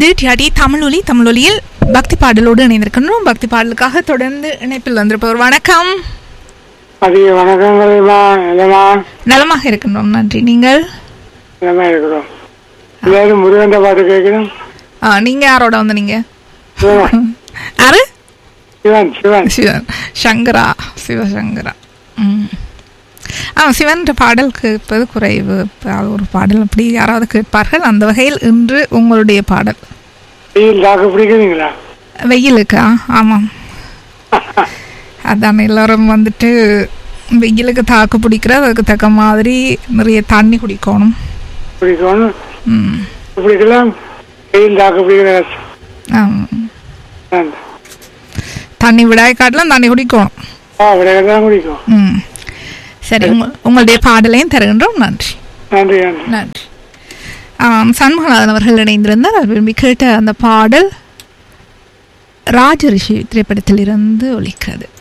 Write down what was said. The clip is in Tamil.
டிஆடி தமிழொலி தமிழொலியில் பக்தி பாடலோடு இணைந்திருக்கின்றோம் பக்தி பாடலுக்காக தொடர்ந்து இணைப்பில் வந்திருப்பவர் வணக்கம் அதிக வணக்கங்கள்மா இல்லைம்மா நலமாக இருக்கின்றோம் நன்றி நீங்கள் இல்லைம்மா இருக்கிறோம் எல்லாரும் முருகன் பாட்டு கேட்கணும் ஆ, நீங்க யாரோட வந்து நீங்க சிவன் யாரு சிவன் சிவன் சிவன் சங்கரா சிவசங்கரா ம் ஆ சிவன் பாடல் கேட்பது குறைவு இப்ப அது ஒரு பாடல் அப்படி யாராவது கேட்பார்கள் அந்த வகையில் இன்று உங்களுடைய பாடல் வெயில் தாக்கு பிடிக்குதுங்களா வெயிலுக்கா ஆமாம் அதான் எல்லாரும் வந்துட்டு வெயிலுக்கு தாக்கு பிடிக்கிறது அதுக்கு தக்க மாதிரி நிறைய தண்ணி குடிக்கணும் பிடிக்கணும் ம் பிடிக்கலாம் வெயில் தாக்கு பிடிக்கிற ஆமாம். நான் தண்ணி விடாய் காட்டலாம் தண்ணி குடிக்கணும் ஆ விடையாக தான் குடிக்கும் ம் சரி உங்க- உங்களுடைய பாடலையும் தருகின்றோம் நன்றி நன்றி நன்றி நன்றி ஆம், சண்முகநாதன் அவர்கள் இணைந்திருந்தார் அவர் விரும்பி கேட்ட அந்த பாடல் ராஜரிஷி திரைப்படத்திலிருந்து ஒலிக்கிறது